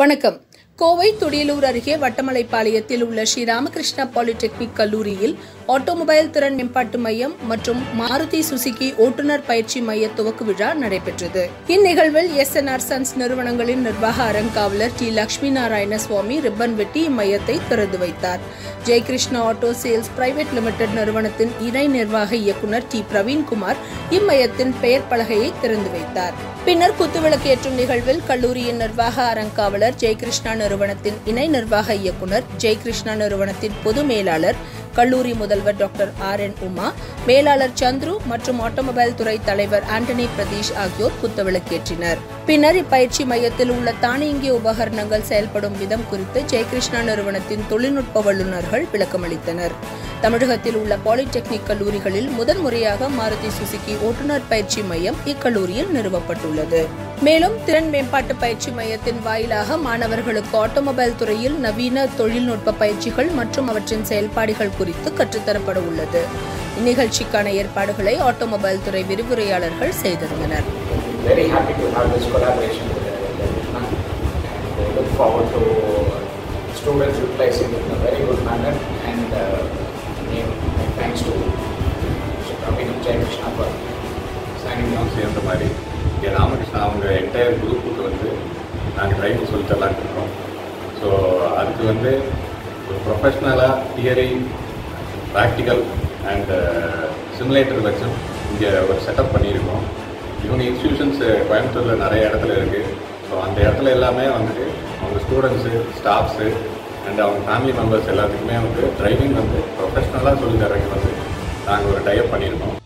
வணக்கம் கோவை துடியலூர் அருகே வட்டமலைப்பாளையத்தில் உள்ள ஸ்ரீ ராமகிருஷ்ணா பாலிடெக்னிக் கல்லூரியில் ஆட்டோமொபைல் திறன் மேம்பாட்டு மையம் மற்றும் மாருதி சுசுகி ஓட்டுநர் பயிற்சி மைய துவக்க விழா நடைபெற்றது இந்நிகழ்வில் எஸ் என் ஆர் சன்ஸ் நிறுவனங்களின் நிர்வாக அறங்காவலர் டி லட்சுமி நாராயண சுவாமி ரிப்பன் வெட்டி இம்மையத்தை திறந்து வைத்தார் Jayakrishna auto sales private limited நிறுவனத்தின் இணை நிர்வாக இயக்குநர் டி பிரவீன்குமார் இம்மையத்தின் பெயர் பலகையை திறந்து வைத்தார் பின்னர் குத்துவிளக்கு ஏற்றும் நிகழ்வில் கல்லூரியின் நிர்வாக அறங்காவலர் ஜெயகிருஷ்ணா நிறுவனத்தின் இணை நிர்வாக இயக்குநர் ஜெயகிருஷ்ணா நிறுவனத்தின் பொது மேலாளர் கல்லூரி முதல்வர் டாக்டர் ஆர் என் உமா மேலாளர் சந்துரு மற்றும் ஆட்டோமொபைல் துறை தலைவர் ஆண்டனி பிரதீஷ் ஆகியோர் குத்துவிளக்கேற்றினர் பின்னர் இப்பயிற்சி மையத்தில் உள்ள தானியங்கி உபகரணங்கள் செயல்படும் விதம் குறித்து ஜெயகிருஷ்ணா நிறுவனத்தின் தொழில்நுட்ப வல்லுநர்கள் விளக்கமளித்தனர் தமிழகத்தில் உள்ள பாலிடெக்னிக் கல்லூரிகளில் முதன்முறையாக மாருதி சுசுகி ஓட்டுநர் பயிற்சி மையம் இக்கல்லூரியில் நிறுவப்பட்டுள்ளது மேலும் திறன் மேம்பாட்டு பயிற்சி மையத்தின் வாயிலாக மாணவர்களுக்கு ஆட்டோமொபைல் துறையில் நவீன தொழில்நுட்ப பயிற்சிகள் மற்றும் அவற்றின் செயல்பாடுகள் குறித்து கற்றுத்தரப்பட உள்ளது இந்நிகழ்ச்சிக்கான ஏற்பாடுகளை ஆட்டோமொபைல் துறை விரிவுரையாளர்கள் செய்திருந்தனர் very happy to have this collaboration with Krishna. And I look forward to students utilizing it in a very good manner. And uh, again, my thanks to Mr. Praveen Jai Krishna for signing on. சேர்ந்த மாதிரி இங்கே ராமகிருஷ்ணா அவங்க entire குரூப்புக்கு வந்து நாங்கள் training சொல்லி தரலான்னு இருக்கோம் so அதுக்கு வந்து ஒரு ப்ரொஃபஷ்னலாக தியரி ப்ராக்டிக்கல் அண்ட் சிமுலேட்டர் வச்சும் இங்கே ஒரு செட்டப் பண்ணியிருக்கோம் இவங்க இன்ஸ்டியூஷன்ஸ் கோயம்புத்தூரில் நிறைய இடத்துல இருக்குது ஸோ அந்த இடத்துல எல்லாமே வந்துட்டு அவங்க ஸ்டூடெண்ட்ஸு ஸ்டாஃப்ஸு அண்ட் அவங்க ஃபேமிலி மெம்பர்ஸ் எல்லாத்துக்குமே வந்து டிரைவிங் வந்து ப்ரொஃபஷ்னலாக சொல்லி தரங்க வந்து நாங்கள் ஒரு டைப் பண்ணியிருக்கோம்